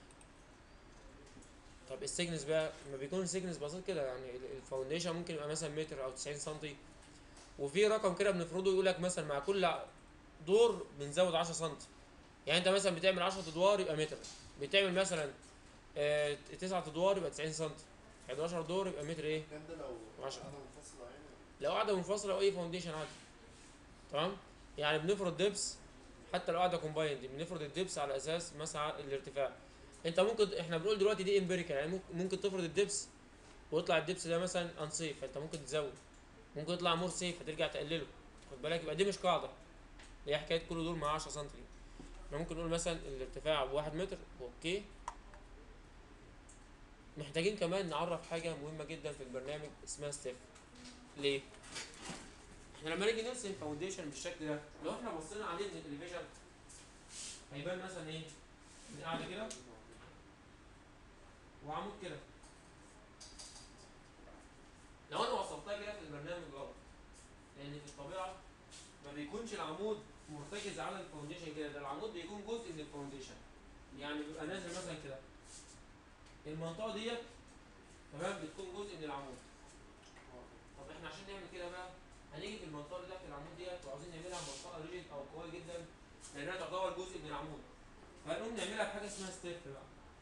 طب السيجنس بقى ما بيكون السيجنس بسيط كده يعني ال- الفاونديشن ممكن يبقى مثلا متر او 90 سنتي وفي رقم كده بنفرضه يقول لك مثلا مع كل دور بنزود 10 سنتي يعني انت مثلا بتعمل 10 ادوار يبقى متر بتعمل مثلا آه 9 ادوار يبقى 90 سنتي 11 دور يبقى متر ايه
الكلام ده لو
عشرة.
قاعدة منفصلة يعني
لو قاعده منفصله او اي فاونديشن عادي تمام يعني بنفرض دبس حتى لو قاعده كومبايند بنفرض الدبس على اساس مثلا الارتفاع انت ممكن احنا بنقول دلوقتي دي امبيريكال يعني ممكن- ممكن تفرض الدبس ويطلع الدبس ده مثلا انسيف فانت ممكن تزود ممكن يطلع مور سيف فترجع تقلله خد بالك يبقى دي مش قاعده هي حكايه كل دول مع 10 سم احنا ممكن نقول مثلا الارتفاع بواحد متر اوكي محتاجين كمان نعرف حاجه مهمه جدا في البرنامج اسمها ستيف ليه احنا لما نيجي نرسم فاونديشن بالشكل ده لو احنا بصينا عليه من الاليفيشن هيبان مثلا ايه من قاعده كده وعمود كده لو انا وصفتها كده في البرنامج غلط لان في الطبيعه ما بيكونش العمود مرتكز على الفاونديشن كده ده العمود بيكون جزء من الفاونديشن يعني بيبقى نازل مثلا كده المنطقه ديت تمام بتكون جزء من العمود طب احنا عشان نعمل كده بقى هنيجي في المنطقه اللي تحت العمود ديت وعاوزين نعملها منطقه ريجيد او قويه جدا لانها تعتبر جزء من العمود فهنقوم نعملها بحاجه اسمها ستيب بقى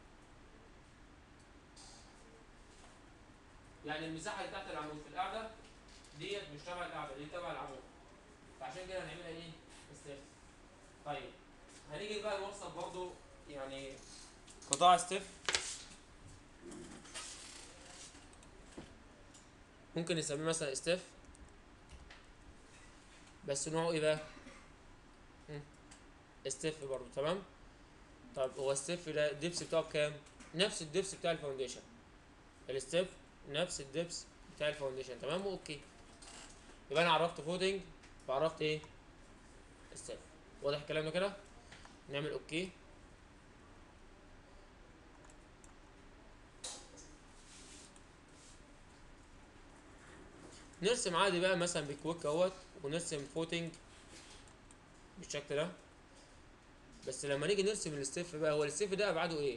يعني المساحه اللي تحت العمود في القاعده ديت مش تبع القاعده دي تبع العمود فعشان كده هنعملها ايه ستيب طيب هنيجي بقى نوصل برضو يعني قطاع ستيب ممكن نسميه مثلا ستيف بس نوعه ايه بقى مم. ستيف برضه تمام طب هو الستيف ده الدبس بتاعه بكام نفس الدبس بتاع الفاونديشن الستيف نفس الدبس بتاع الفاونديشن تمام اوكي يبقى انا عرفت فوتنج وعرفت ايه ستيف واضح الكلام ده كده نعمل اوكي نرسم عادي بقى مثلا بكويك اهوت ونرسم فوتنج بالشكل ده بس لما نيجي نرسم الستيف بقى هو الستيف ده ابعاده ايه؟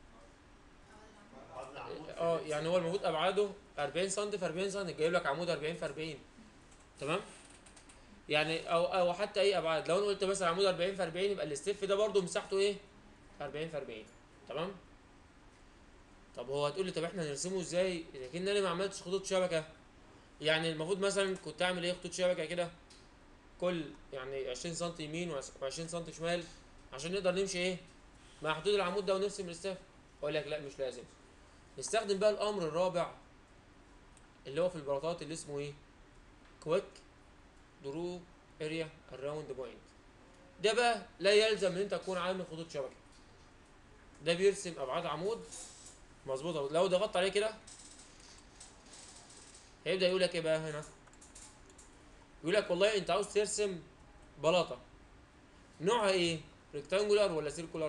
بعد العمود
اه يعني هو المفروض ابعاده 40 سم في 40 سم جايب لك عمود 40 في 40 تمام؟ يعني او او حتى اي ابعاد لو انا قلت مثلا عمود 40 في 40 يبقى الستيف ده برضه مساحته ايه؟ 40 في 40 تمام؟ طب هو هتقول لي طب احنا هنرسمه ازاي؟ اذا كان انا ما عملتش خطوط شبكه يعني المفروض مثلا كنت اعمل ايه خطوط شبكه كده كل يعني 20 سم يمين و20 سم شمال عشان نقدر نمشي ايه مع حدود العمود ده ونرسم الاستاف اقول لك لا مش لازم نستخدم بقى الامر الرابع اللي هو في البلاطات اللي اسمه ايه كويك درو اريا الراوند بوينت ده بقى لا يلزم ان انت تكون عامل خطوط شبكه ده بيرسم ابعاد عمود مظبوطه لو ضغطت عليه كده هيبدا يقول لك ايه بقى هنا يقول لك والله انت عاوز ترسم بلاطه نوعها ايه ريكتانجولار ولا سيركولار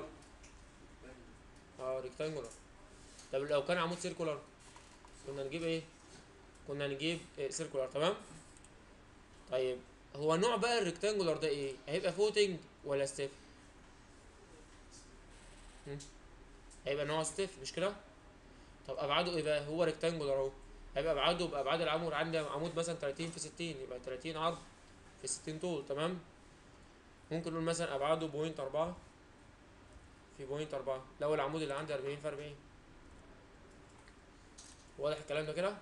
اه ريكتانجولار طب لو كان عمود سيركولار كنا نجيب ايه كنا نجيب إيه سيركولار تمام طيب هو نوع بقى الريكتانجولار ده ايه هيبقى فوتنج ولا ستيف هم؟ هيبقى نوع ستيف مش كده طب ابعاده ايه بقى هو ريكتانجولار اهو هيبقى ابعاده بابعاد العمود عندي عمود مثلا 30 في 60 يبقى 30 عرض في 60 طول تمام ممكن نقول مثلا ابعاده بوينت 4 في بوينت 4 لو العمود اللي عندي 40 في 40 واضح الكلام ده كده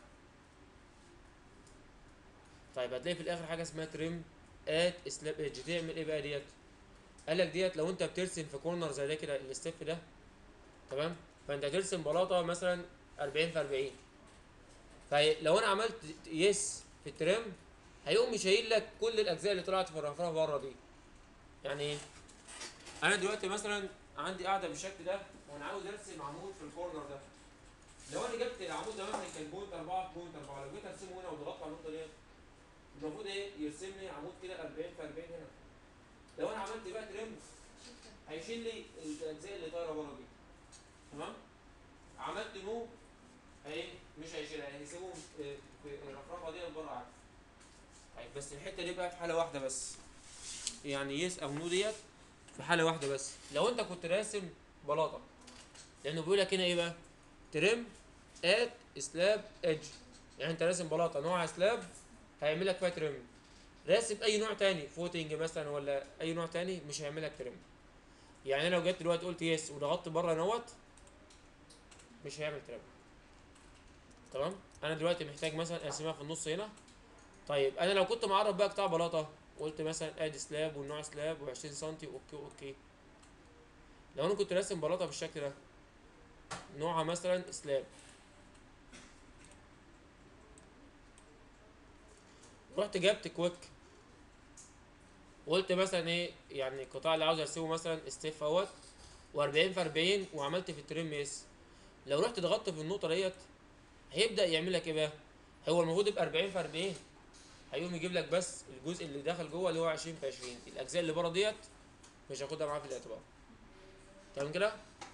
طيب هتلاقي في الاخر حاجه اسمها تريم ات سلاب ايدج تعمل ايه بقى ديت قال لك ديت لو انت بترسم في كورنر زي ده كده الستيف ده تمام فانت هترسم بلاطه مثلا 40 في 40 فلو انا عملت يس في الترم هيقوم شايل لك كل الاجزاء اللي طلعت في الرفرفه بره دي يعني ايه انا دلوقتي مثلا عندي قاعده بالشكل ده وانا عاوز ارسم عمود في الكورنر ده لو انا جبت العمود ده مثلا كان بوينت 4 في بوينت 4 لو جيت ارسمه هنا وضغطت على النقطه ديت المفروض ايه يرسم لي عمود كده 40 في 40 هنا لو انا عملت بقى ترم هيشيل لي الاجزاء اللي طايره بره دي تمام عملت نو اهي مش هيشيلها هيسيبهم في الرفرفه دي بس الحته دي بقى في حاله واحده بس يعني يس او نو ديت في حاله واحده بس لو انت كنت راسم بلاطه لانه بيقول لك هنا ايه بقى ترم ات سلاب ايدج يعني انت راسم بلاطه نوعها سلاب هيعمل لك فيها ترم راسم اي نوع تاني فوتنج مثلا ولا اي نوع تاني مش هيعمل لك ترم يعني انا لو جيت دلوقتي قلت يس وضغطت بره نوت مش هيعمل ترم تمام انا دلوقتي محتاج مثلا اقسمها في النص هنا طيب انا لو كنت معرف بقى قطاع بلاطه وقلت مثلا ادي سلاب والنوع سلاب و20 سم اوكي اوكي لو انا كنت راسم بلاطه بالشكل ده نوعها مثلا سلاب رحت جبت كويك وقلت مثلا ايه يعني القطاع اللي عاوز ارسمه مثلا ستيف اهوت و40 في 40 وعملت في الترم اس لو رحت ضغطت في النقطه ديت هيبدا يعمل لك ايه بقى هو المفروض يبقى 40 في 40 هيقوم يجيب لك بس الجزء اللي داخل جوه اللي هو 20 في 20 الاجزاء اللي بره ديت مش هاخدها معاه في الاعتبار تمام كده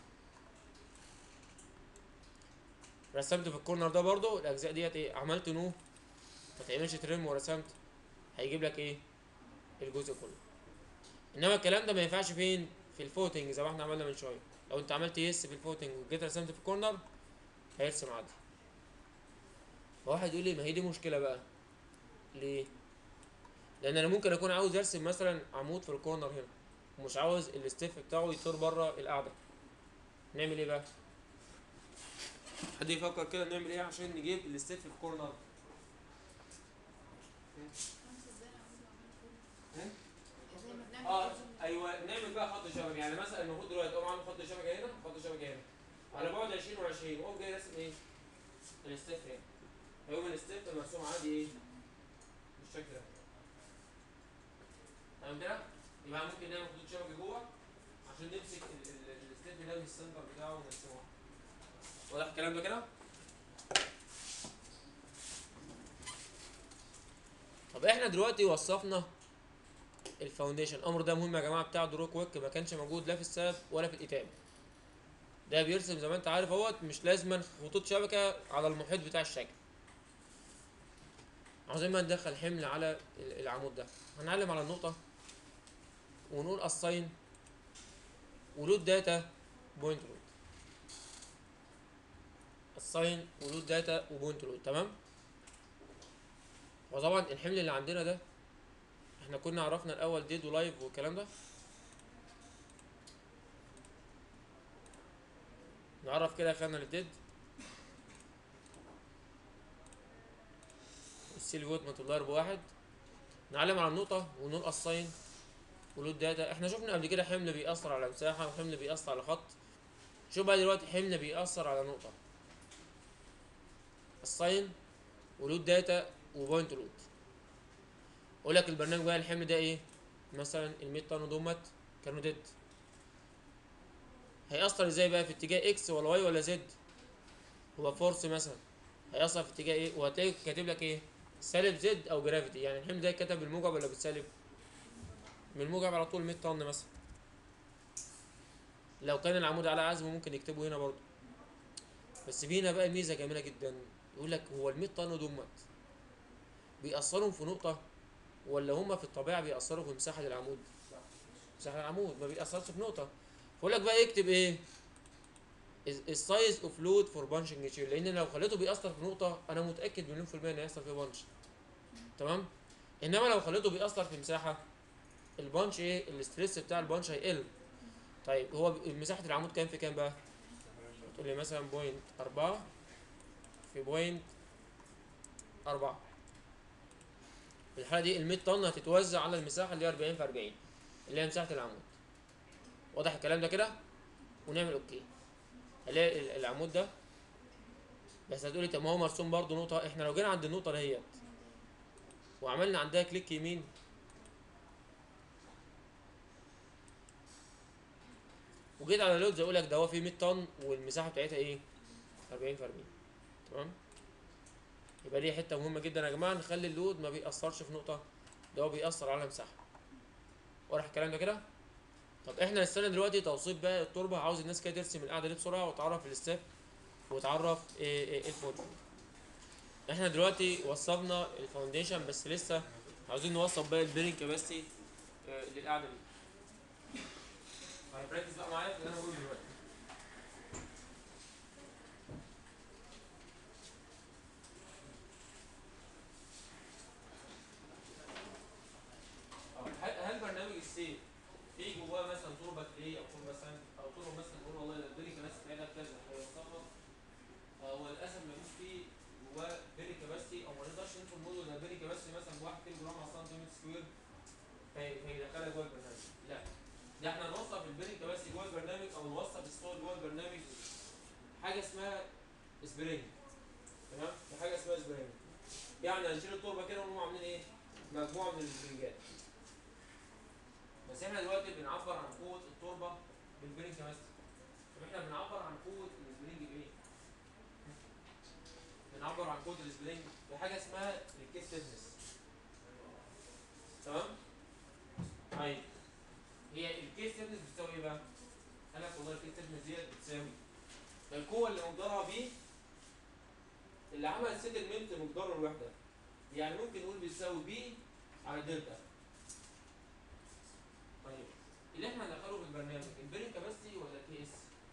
رسمت في الكورنر ده برضو الاجزاء ديت ايه عملت نو ما تعملش ترم ورسمت هيجيب لك ايه الجزء كله انما الكلام ده ما ينفعش فين في الفوتنج زي ما احنا عملنا من شويه لو انت عملت يس في الفوتنج وجيت رسمت في الكورنر هيرسم عادي واحد يقول لي ما هي دي مشكله بقى ليه لان انا ممكن اكون عاوز ارسم مثلا عمود في الكورنر هنا ومش عاوز الستيف بتاعه يطير بره القاعده نعمل ايه بقى حد يفكر كده نعمل ايه عشان نجيب الستيف في الكورنر
زي ما بنعمل
اه
كده.
ايوه نعمل بقى خط شبكه يعني مثلا المفروض دلوقتي اقوم عامل خط شبكه هنا خط شبكه هنا على بعد 20 و20 واقوم جاي راسم ايه؟ الستيف هنا هيقوم الستيف مرسوم عادي ايه؟ بالشكل ده تمام كده؟ يبقى ممكن نعمل خطوط شبكه جوه عشان نمسك ال- ال- الستيف ده من السنتر بتاعه ونرسمه واضح الكلام ده كده؟ طب احنا دلوقتي وصفنا الفاونديشن الامر ده مهم يا جماعه بتاع درو كويك ما كانش موجود لا في الساب ولا في الاتاب ده بيرسم زي ما انت عارف اهوت مش لازما خطوط شبكه على المحيط بتاع الشكل عاوزين بقى ندخل حمل على ال- العمود ده هنعلم على النقطه ونقول اساين ولود داتا بوينت لود اساين ولود داتا وبوينت لود تمام وطبعا الحمل اللي عندنا ده احنا كنا عرفنا الاول ديد ولايف والكلام ده نعرف كده خلينا للديد السيل فوت متغير بواحد نعلم على النقطة ونقول الساين ولود داتا احنا شفنا قبل كده حمل بيأثر على مساحة وحمل بيأثر على خط شوف بقى دلوقتي حمل بيأثر على نقطة الساين ولود داتا وبوينت لود اقول لك البرنامج بقى الحمل ده ايه مثلا ال 100 طن دومت كانوا ديد هيأثر ازاي بقى في اتجاه اكس ولا واي ولا زد هو فورس مثلا هيأثر في اتجاه ايه وهتلاقي كاتب لك ايه سالب زد او جرافيتي يعني الحمل ده كتب بالموجب ولا بالسالب من الموجب على طول 100 طن مثلا لو كان العمود على عزم ممكن يكتبه هنا برضه بس في هنا بقى ميزه جميله جدا يقول لك هو ال 100 طن دومت بيأثروا في نقطه ولا هما في الطبيعه بيأثروا في مساحه العمود مساحه العمود ما بيأثرش في نقطه فيقول لك بقى يكتب ايه السايز اوف لود فور بانشنج تشير لان لو خليته بيأثر في نقطه انا متاكد مليون في الميه ان هيحصل فيه بانش تمام انما لو خليته بيأثر في مساحه البانش ايه الاستريس بتاع البانش هيقل طيب هو ب- مساحه العمود كام في كام بقى تقول لي مثلا بوينت أربعة في بوينت أربعة في الحالة دي ال 100 طن هتتوزع على المساحة اللي هي 40 في 40 اللي هي مساحة العمود واضح الكلام ده كده ونعمل اوكي هنلاقي ال- العمود ده بس هتقولي طب ما هو مرسوم برضه نقطة احنا لو جينا عند النقطة دهيت وعملنا عندها كليك يمين وجيت على لود اقول لك ده هو فيه 100 طن والمساحة بتاعتها ايه 40 في 40 تمام يبقى دي حته مهمه جدا يا جماعه نخلي اللود ما بيأثرش في نقطه ده هو بيأثر على مساحه واضح الكلام ده كده طب احنا نستنى دلوقتي توصيف بقى التربه عاوز الناس كده ترسم القاعده دي بسرعه وتعرف الستيب وتعرف ايه ايه الفوتو احنا دلوقتي وصفنا الفاونديشن بس لسه عاوزين نوصل بقى البيرنج كاباسيتي آه، للقعده دي طيب ركز بقى معايا في اللي انا بقوله دلوقتي آه، هل هل برنامج السيف في جواه مثلا تربه كلي او تربه ساند او تربه مثلا نقول والله ده البيرنج كاباسيتي بتاعتها كذا هيوصفها آه، هو للاسف مفيش فيه جواه بيري كاباسيتي او ما نقدرش ندخل نقول ده بيري كاباسيتي مثلا 1 كيلو جرام على سنتيمتر سكوير هي هيدخلها جوه البرنامج لا ده احنا نوصف البيرنج كاباسيتي جوه البرنامج او نوصف الصور جوه البرنامج حاجه اسمها سبرينج تمام في حاجه اسمها سبرينج يعني هنشيل التربه كده ونقوم عاملين ايه مجموعه من السبرينجات بس احنا دلوقتي بنعبر عن قوه التربه بالبيرنج كاباسيتي طب احنا بنعبر عن قوه السبرينج بايه بنعبر عن قوه السبرينج بحاجه اسمها الكيس ستيفنس تمام طيب هي الكيس ستيفنس بتساوي ايه بقى قال لك والله الكيس ستيفنس ديت بتساوي ده القوه اللي مقدارها بي اللي عمل سيتلمنت مقدار الوحده يعني ممكن نقول بيساوي بي على دلتا طيب اللي احنا هندخله في البرنامج البيرنج كاباسيتي ولا كي اس؟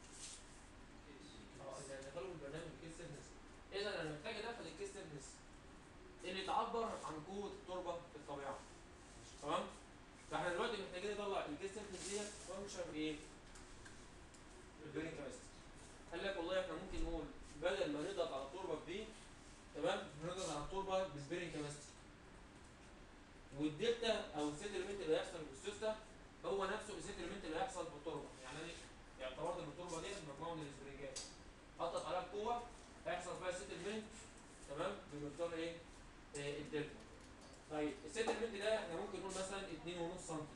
اه اللي هندخله في البرنامج الكيس ستيفنس اذا انا محتاج ادخل الكيس ستيفنس اللي تعبر عن قوه التربه في الطبيعه تمام فاحنا دلوقتي محتاجين نطلع الكيس ستيفنس ديت فانكشن بايه البيرنج كاباسيتي قال لك والله احنا ممكن نقول بدل ما نضغط على التربه بدي تمام نضغط على التربه بسبيرنج كاباسيتي والدلتا او السيتلمنت اللي هيحصل في السوسته هو نفسه السيتلمنت اللي هيحصل في التربه يعني انا اعتبرت ان التربه ديت مجموعه من السبرينجات حطت عليها القوه هيحصل فيها سيتلمنت تمام بمقدار ايه؟ آه الدلتا. طيب السيتلمنت ده احنا ممكن نقول مثلا 2.5 سم.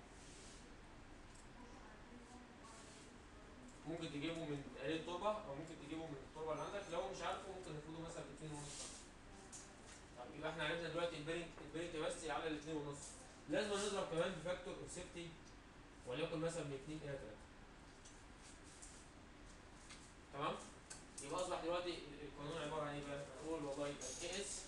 ممكن تجيبه من آلة التربه او ممكن تجيبه من التربه اللي عندك لو مش عارفه ممكن نفرضه مثلا 2.5 سم. طيب يبقى احنا عرفنا دلوقتي البيرنج البيرنج كباستي على ال 2.5 لازم نضرب كمان بفاكتور اوف سيفتي وليكن مثلا من 2 الى 3 تمام؟ يبقى اصبح دلوقتي ال- القانون عباره عن ايه بقى؟ نقول والله الكي اس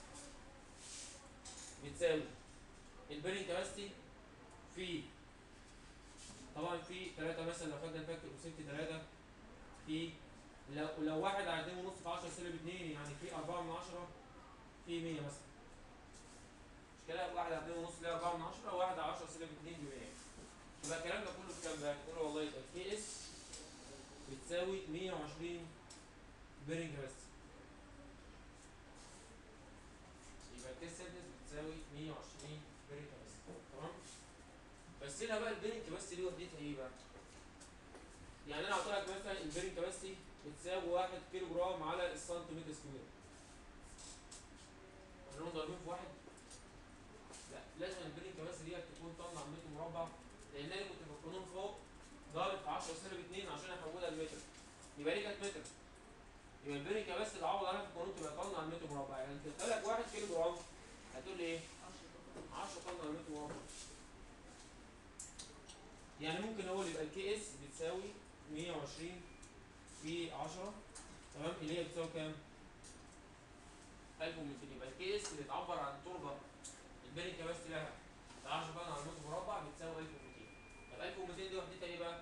بتساوي البيرنج كاباسيتي في طبعا في 3 مثلا لو خدنا الفاكتور اوف سيفتي 3 في لو لو واحد على 2 ونص في 10 سالب 2 يعني في 4 من 10 في 100 مثلا مش كده واحد على 2 ونص اللي هي 4 من 10 وواحد على 10 سالب 2 ب 100 يبقى الكلام ده كله بكام بقى؟ نقول والله يبقى الكي اس بتساوي 120 بيرنج بس يبقى الكيس سيرفيس بتساوي 120 بيرنج بس تمام بس هنا بقى البيرنج كباستي دي وحدتها ايه بقى؟ يعني انا قلت لك مثلا البيرنج كباستي بتساوي 1 كيلو جرام على السنتيمتر سكوير هنقوم ضاربين في واحد؟ لا لازم البيرنج كباستي دي تكون طن على متر مربع لان انا كنت في القانون فوق ضارب في 10 سالب 2 عشان احولها لمتر يبقى دي كانت متر يبقى البيرنج كباستي اللي عوض عليها في القانون تبقى طن على متر مربع يعني انت لك 1 كيلو جرام هتقول لي ايه؟ 10 طن على متر مربع يعني ممكن اقول يبقى الكي اس بتساوي 120 في 10 تمام اللي هي بتساوي كام؟ 1200 يبقى الكي اس اللي تعبر عن التربه البيرنج كباستي لها 10 طن على متر مربع بتساوي 1200 طب 1200 دي وحدتها ايه بقى؟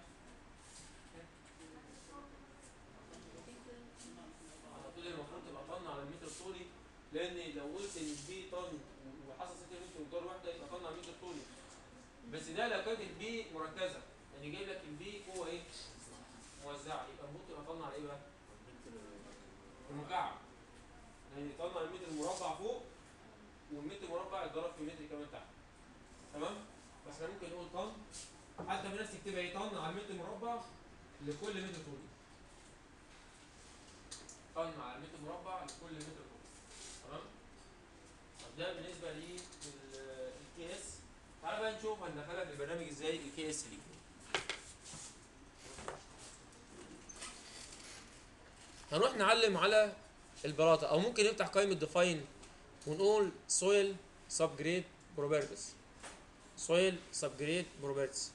هتقول لي المفروض تبقى طن على المتر الطولي لان لو قلت ان دي طن وحصل سنتيمتر مقدار واحده يبقى طن على المتر الطولي بس ده لو كانت البي مركزه يعني جايب لك البي قوه ايه؟ موزعه يبقى المفروض تبقى طن على ايه بقى؟ المكعب يعني طن على المتر المربع فوق والمتر مربع يتضرب في متر كمان تحت تمام؟ بس احنا ممكن نقول طن حتى في ناس تكتبها ايه طن على المتر مربع لكل متر طولي طن على متر مربع لكل متر طولي تمام؟ طب ده بالنسبه للكي اس تعالى بقى نشوف هندخلها في البرنامج ازاي الكي اس دي هنروح نعلم على البلاطه او ممكن نفتح قائمه ديفاين ونقول سويل سبجريد بروبرتيز سويل سبجريد بروبرتيز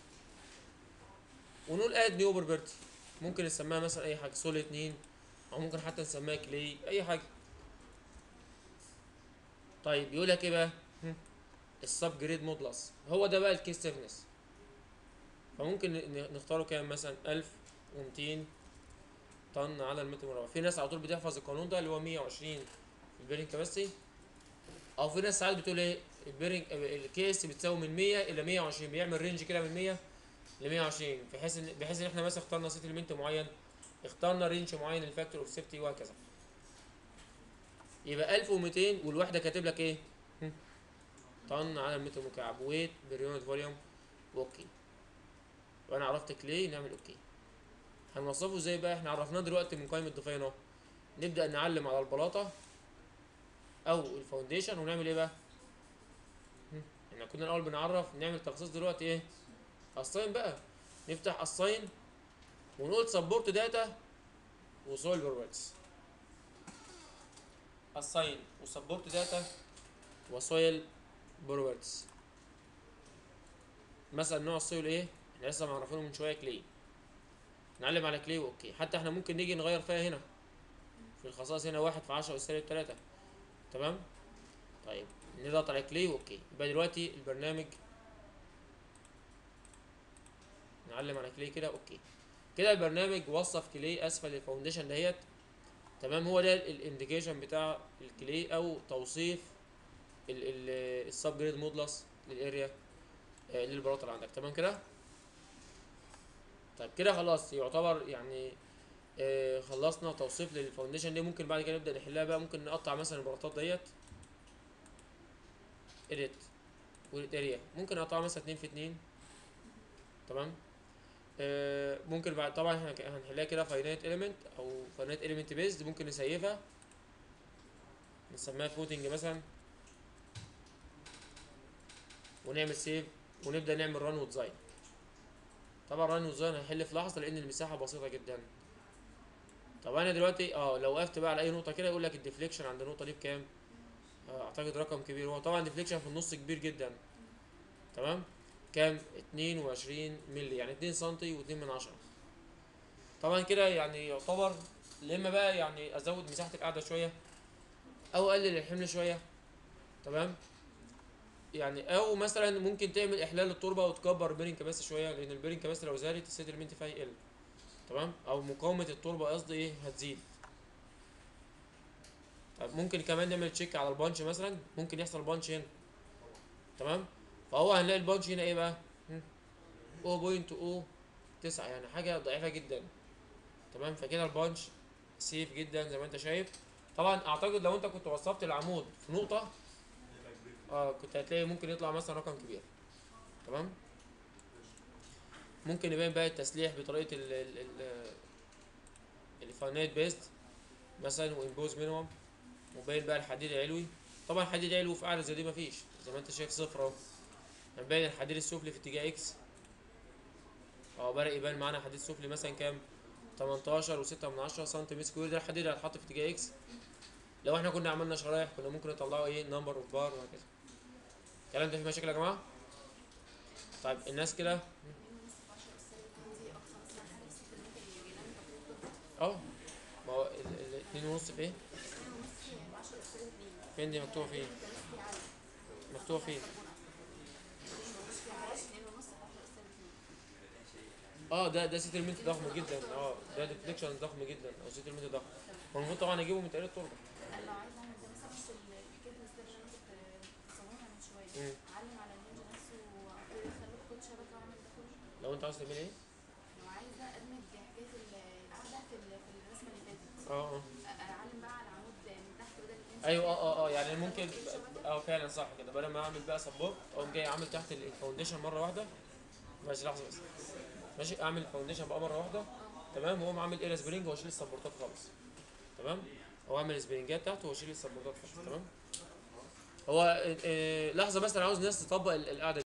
ونقول اد نيو بروبرتي ممكن نسميها مثلا اي حاجه سول 2 او ممكن حتى نسميها كلي اي حاجه طيب يقول لك ايه بقى هم؟ السب جريد مودلس هو ده بقى الكيس ستيفنس فممكن ن- نختاره كام مثلا 1200 طن على المتر مربع في ناس على طول بتحفظ القانون ده اللي هو 120 في البيرنج كاباسيتي او في ناس ساعات بتقول ايه البيرنج الكي اس بتساوي من 100 الى 120 بيعمل رينج كده من 100 ل 120 بحيث ان بحيث ان احنا مثلا اخترنا سيتلمنت معين اخترنا رينج معين للفاكتور اوف سيفتي وهكذا يبقى 1200 والوحده كاتب لك ايه هم. طن على المتر مكعب ويت بريونت فوليوم اوكي وانا عرفت كليه نعمل اوكي هنوصفه ازاي بقى احنا عرفناه دلوقتي من قائمه ضفاين اهو نبدا نعلم على البلاطه او الفاونديشن ونعمل ايه بقى هم. احنا كنا الاول بنعرف نعمل تخصيص دلوقتي ايه اساين بقى نفتح اساين ونقول سبورت داتا وسويل بروبرتيز اساين وسبورت داتا وسويل بروبرتيز مثلا نوع السويل ايه احنا لسه معرفينه من شويه كلي نعلم على كلي اوكي حتى احنا ممكن نيجي نغير فيها هنا في الخصائص هنا واحد في عشرة والسالب تلاتة تمام طيب نضغط على كلي اوكي يبقى دلوقتي البرنامج نعلم على كلي كده اوكي كده البرنامج وصف كلي اسفل الفاونديشن دهيت تمام هو ده الانديكيشن بتاع الكلي او توصيف السب جريد مودلس للاريا آه، للبلاطه اللي عندك تمام كده طيب كده خلاص يعتبر يعني آه خلصنا توصيف للفاونديشن دي ممكن بعد كده نبدا نحلها بقى ممكن نقطع مثلا البلاطات ديت اديت ويت اريا ممكن اقطعها مثلا اتنين في اتنين تمام آه ممكن بعد طبعا احنا ك- هنحلها كده فاينايت اليمنت او فاينايت اليمنت بيزد ممكن نسيفها نسميها فوتنج مثلا ونعمل سيف ونبدا نعمل ران وديزاين طبعا ران وديزاين هيحل في لحظه لان المساحه بسيطه جدا طب انا دلوقتي اه لو وقفت بقى على اي نقطه كده يقول لك الديفليكشن عند النقطه دي بكام آه، اعتقد رقم كبير هو طبعا ديفليكشن في النص كبير جدا تمام كام 22 مللي يعني 2 سنتي و2 من عشرة طبعا كده يعني يعتبر يا اما بقى يعني ازود مساحه القعده شويه او اقلل الحمل شويه تمام يعني او مثلا ممكن تعمل احلال التربه وتكبر البيرنج كباسيتي شويه لان البيرنج كباسيتي لو زادت السيتلمنت فيها يقل تمام او مقاومه التربه قصدي ايه هتزيد طب ممكن كمان نعمل تشيك على البانش مثلا ممكن يحصل بانش هنا تمام فهو هنلاقي البانش هنا ايه بقى هم؟ 0.09 يعني حاجه ضعيفه جدا تمام فكده البانش سيف جدا زي ما انت شايف طبعا اعتقد لو انت كنت وصفت العمود في نقطه اه كنت هتلاقي ممكن يطلع مثلا رقم كبير تمام ممكن يبين بقى التسليح بطريقه ال ال ال الفاينايت بيست مثلا وامبوز مينيمم وباين بقى الحديد العلوي طبعا الحديد العلوي في قاعده زي دي مفيش زي ما انت شايف صفر اهو هنبين الحديد السفلي في اتجاه اكس اه بدأ يبان معانا حديد سفلي مثلا كام 18 و6 من 10 سم سكوير ده الحديد اللي هيتحط في اتجاه اكس لو احنا كنا عملنا شرايح كنا ممكن نطلعه ايه نمبر اوف بار وهكذا الكلام ده فيه مشاكل يا جماعه طيب الناس كده اه ما هو ال- ال- اتنين ونص في ايه فين دي مكتوبه فين مكتوبه فين اه ده ده سيتلمنت ضخم جدا اه ده ديفليكشن ضخم جدا او سيتلمنت ضخم هو المفروض طبعا اجيبه من تقرير التربه
انا لو عايزه اعمل ده مثلا نفس الحكايه اللي انا كنت بصورها من شويه
مم.
اعلم على الرينج نفسه واقول اخلي كود شبكه واعمل ده كله
لو انت عاوز تعمل ايه
لو عايزه ادمج حكايه القعده في ال- في الرسمه اللي فاتت
اه اه
أ- اعلم بقى على العمود من تحت بدل اتنين
ايوه اه
سنتي.
اه اه يعني ممكن
أخلي كود شبكة.
اه فعلا صح كده بدل ما اعمل بقى سبورت اقوم جاي عامل تحت ال- الفاونديشن مره واحده ماشي لحظه بس ماشي اعمل الفاونديشن بقى مره واحده تمام واقوم عامل ايه سبرينج واشيل السبورتات خالص تمام او اعمل سبرينجات تحت واشيل السبورتات خالص تمام هو آه، آه، لحظه بس انا عاوز الناس تطبق ال- القعده